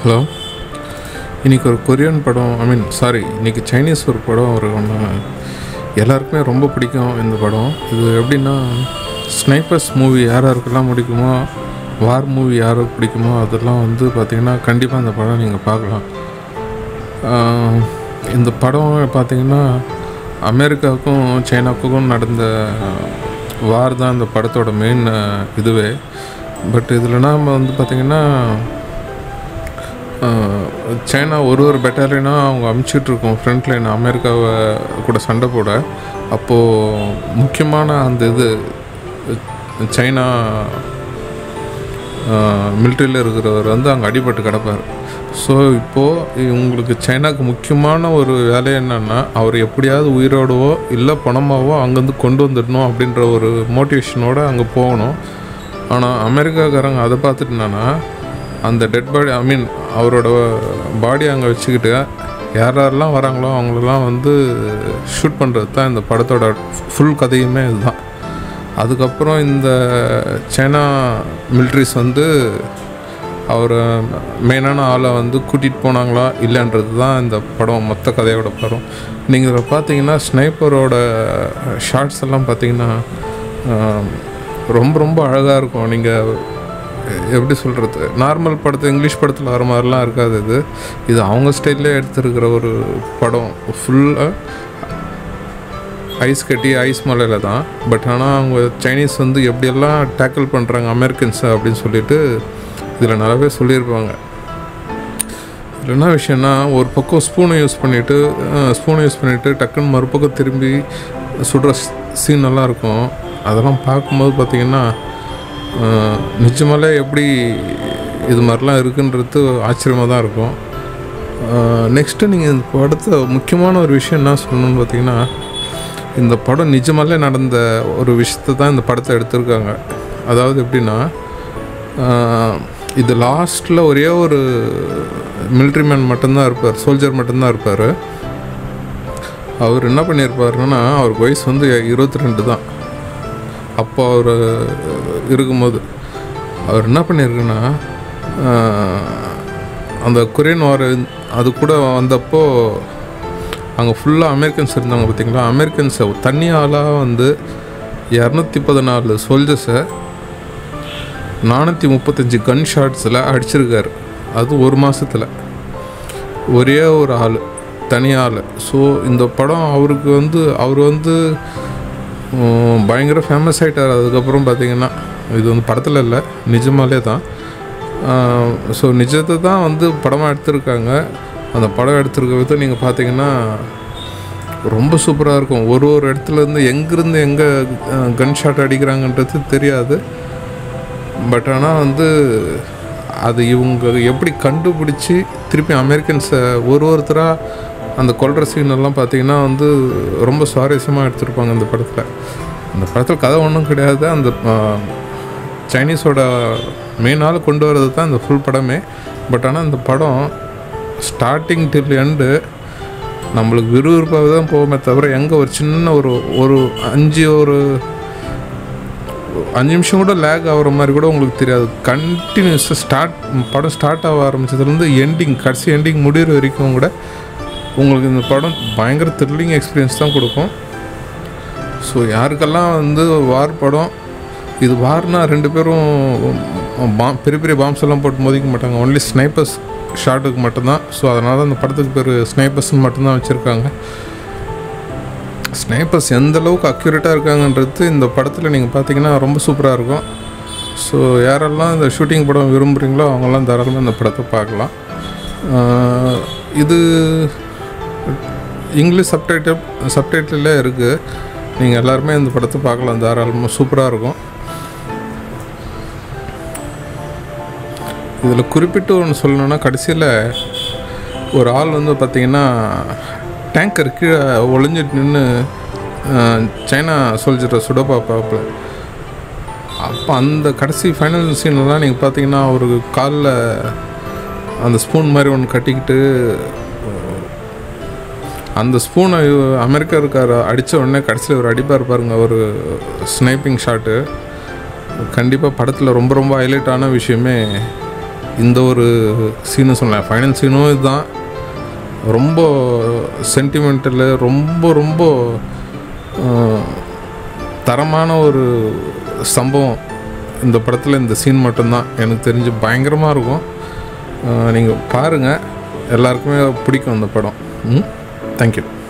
hello இன்றைக்கி ஒரு Korean படம் ஐ மீன் சாரி இன்றைக்கி சைனீஸ் ஒரு படம் ஒரு ஒன்று எல்லாருக்குமே ரொம்ப பிடிக்கும் இந்த படம் இது எப்படின்னா ஸ்னைப்பர்ஸ் மூவி யார் யாருக்கெல்லாம் பிடிக்குமோ வார் மூவி யாருக்கு பிடிக்குமோ அதெல்லாம் வந்து பார்த்திங்கன்னா கண்டிப்பாக இந்த படம் நீங்கள் பார்க்கலாம் ஆஹ் இந்த படம் பார்த்திங்கன்னா அமெரிக்காவுக்கும் சைனாவுக்கும் நடந்த வார் தான் இந்த படத்தோட மெயின் இதுவே பட் இதில் நாம் வந்து பார்த்திங்கன்னா ஆஹ் சைனா ஒரு ஒரு பெட்டாலியனாக அவங்க அமுச்சிட்டு இருக்கோம் ஃப்ரண்ட் லைன் அமெரிக்காவை கூட சண்டை போட அப்போது முக்கியமான அந்த இது சைனா மிலிட்ரியில் இருக்கிறவர் வந்து அங்கே அடிபட்டு கிடப்பார் ஸோ இப்போது உங்களுக்கு சைனாக்கு முக்கியமான ஒரு வேலை என்னென்னா அவர் எப்படியாவது உயிரோடவோ இல்லை பணமாவோ அங்கேருந்து கொண்டு வந்துடணும் அப்படின்ற ஒரு மோட்டிவேஷனோடு அங்கே போகணும் ஆனால் அமெரிக்காக்காரங்க அதை பார்த்துட்டு என்னன்னா அந்த டெட் பாடி ஐ மீன் அவரோட பாடி அங்கே வச்சுக்கிட்டு யார் யாரெல்லாம் வராங்களோ அவங்களெல்லாம் வந்து ஷூட் பண்ணுறது தான் இந்த படத்தோட ஃபுல் கதையுமே இதுதான் அதுக்கப்புறம் இந்த சைனா மிலிட்ரிஸ் வந்து அவர் மெயினான ஆளை வந்து கூட்டிகிட்டு போனாங்களா இல்லைன்றது தான் இந்த படம் மொத்த கதையோட படம் நீங்கள் இதில் பார்த்தீங்கன்னா ஸ்னைப்பரோட ஷார்ட்ஸ் எல்லாம் பார்த்தீங்கன்னா ஆஹ், ரொம்ப ரொம்ப அழகாக இருக்கும் நீங்கள் எப்படி சொல்கிறது நார்மல் படத்து இங்கிலீஷ் படத்தில் வர மாதிரிலாம் இருக்காது இது இது அவங்க ஸ்டைல்லே எடுத்திருக்கிற ஒரு படம் ஃபுல்லாக ஐஸ் கட்டி ஐஸ் மலையில் தான் பட் ஆனால் அவங்க சைனீஸ் வந்து எப்படியெல்லாம் டேக்கிள் பண்ணுறாங்க அமெரிக்கன்ஸை அப்படின்னு சொல்லிட்டு இதில் நல்லாவே சொல்லியிருப்பாங்க இதில் என்ன விஷயம்னா ஒரு பக்கம் ஸ்பூனை யூஸ் பண்ணிவிட்டு ஸ்பூனை யூஸ் பண்ணிவிட்டு டக்குன்னு மறுபக்கம் திரும்பி சுடுற சீன் நல்லா இருக்கும் அதெல்லாம் பார்க்கும்போது பார்த்திங்கன்னா நிஜமாலே எப்படி இது மாதிரிலாம் இருக்குன்றது ஆச்சரியமாக தான் இருக்கும் நெக்ஸ்ட்டு நீங்கள் இந்த படத்தை முக்கியமான ஒரு விஷயம் என்ன சொல்லணும்னு பார்த்தீங்கன்னா இந்த படம் நிஜமாலே நடந்த ஒரு விஷயத்தை தான் இந்த படத்தை எடுத்திருக்காங்க அதாவது எப்படின்னா ஆஹ், இது லாஸ்ட்டில் ஒரே ஒரு மிலிட்ரி மேன் மட்டும்தான் இருப்பார் சோல்ஜர் மட்டும்தான் இருப்பார் அவர் என்ன பண்ணியிருப்பாருன்னா அவருக்கு வயசு வந்து இருபத்தி ரெண்டு தான் அப்போ அவர் இருக்கும்போது அவர் என்ன பண்ணியிருக்குன்னா ஆஹ், அந்த கொரியன் வார் அது கூட வந்தப்போ அங்கே ஃபுல்லாக அமெரிக்கன்ஸ் இருந்தாங்க பார்த்தீங்களா அமெரிக்கன்ஸை தனி ஆளாக வந்து இரநூத்தி பதினாலு சோல்ஜர்ஸை நானூற்றி முப்பத்தஞ்சு கன் ஷாட்ஸில் அடிச்சிருக்காரு அது ஒரு மாதத்தில் ஒரே ஒரு ஆள் தனி ஆள் ஸோ இந்த படம் அவருக்கு வந்து அவர் வந்து உம், பயங்கர ஃபேமஸ் ஆகிட்டார் அதுக்கப்புறம் பார்த்தீங்கன்னா இது வந்து படத்தில் இல்லை நிஜமாலே தான் ஸோ நிஜத்தை தான் வந்து படமாக எடுத்திருக்காங்க அந்த படம் எடுத்திருக்க விதம் நீங்கள் பார்த்தீங்கன்னா ரொம்ப சூப்பராக இருக்கும் ஒரு ஒரு இடத்துலேருந்து எங்கேருந்து எங்கே கன் ஷாட் அடிக்கிறாங்கன்றது தெரியாது பட் ஆனால் வந்து அது இவங்க எப்படி கண்டுபிடிச்சி திருப்பி அமெரிக்கன்ஸை ஒரு ஒருத்தராக அந்த கொல்ற சீன் எல்லாம் பார்த்தீங்கன்னா வந்து ரொம்ப சுவாரஸ்யமாக எடுத்திருப்பாங்க இந்த படத்தில் அந்த படத்தில் கதை ஒன்றும் கிடையாது அந்த ஆஹ், சைனீஸோட மெயினால் கொண்டு வர்றது தான் இந்த ஃபுல் படமே பட் ஆனால் இந்த படம் ஸ்டார்டிங் டில் எண்டு நம்மளுக்கு விறுவிறுப்பாக தான் போகுமே தவிர எங்கே ஒரு சின்ன ஒரு ஒரு அஞ்சு ஒரு அஞ்சு நிமிஷம் கூட லேக் ஆகிற மாதிரி கூட உங்களுக்கு தெரியாது கண்டினியூஸாக ஸ்டார்ட் படம் ஸ்டார்ட் ஆக ஆரம்பிச்சதுலேருந்து எண்டிங் கடைசி எண்டிங் முடிகிற வரைக்கும் கூட உங்களுக்கு இந்த படம் பயங்கர த்ரில்லிங் எக்ஸ்பீரியன்ஸ் தான் கொடுக்கும் ஸோ யாருக்கெல்லாம் வந்து வார் படம் இது வார்னா ரெண்டு பேரும் பாம் பெரிய பெரிய பாம்ஸ் எல்லாம் போட்டு மோதிக்க மாட்டாங்க ஒன்லி ஸ்னைப்பர்ஸ் ஷாட்டுக்கு மட்டும்தான் ஸோ அதனால தான் அந்த படத்துக்கு பேர் ஸ்னைப்பர்ஸ்னு மட்டும்தான் வச்சுருக்காங்க ஸ்னைப்பர்ஸ் எந்த அளவுக்கு அக்யூரேட்டாக இருக்காங்கன்றது இந்த படத்தில் நீங்கள் பார்த்தீங்கன்னா ரொம்ப சூப்பராக இருக்கும் ஸோ யாரெல்லாம் இந்த ஷூட்டிங் படம் விரும்புகிறீங்களோ அவங்கெல்லாம் தாராளமாக இந்த படத்தை பார்க்கலாம் ஆஹ் இது இங்கிலீஷ் சப்டைட்டில் சப்டைட்டிலே இருக்குது நீங்கள் எல்லாருமே இந்த படத்தை பார்க்கலாம் தாராளமாக சூப்பராக இருக்கும் இதில் குறிப்பிட்டு ஒன்று சொல்லணுன்னா கடைசியில் ஒரு ஆள் வந்து பார்த்திங்கன்னா டேங்கர் கீழே ஒளிஞ்சிட்டு நின்று சைனா சோல்ஜரை சுட பார்ப்பாப்புல அப்போ அந்த கடைசி ஃபைனல் சீன்லாம் நீங்கள் பார்த்தீங்கன்னா ஒரு காலில் அந்த ஸ்பூன் மாதிரி ஒன்று கட்டிக்கிட்டு அந்த ஸ்பூனை அமெரிக்கா இருக்கார் அடித்த உடனே கடைசியில் ஒரு அடிப்பார் பாருங்க ஒரு ஸ்னைப்பிங் ஷாட்டு கண்டிப்பாக படத்தில் ரொம்ப ரொம்ப ஹைலைட்டான விஷயமே இந்த ஒரு சீனும் சொல்லலாம் ஃபைனல் சீனும் இதுதான் ரொம்ப சென்டிமெண்டலு ரொம்ப ரொம்ப ஆஹ், தரமான ஒரு சம்பவம் இந்த படத்தில் இந்த சீன் மட்டும்தான் எனக்கு தெரிஞ்சு பயங்கரமாக இருக்கும் நீங்கள் பாருங்கள் எல்லாருக்குமே பிடிக்கும் அந்த படம் ம் தேங்க்யூ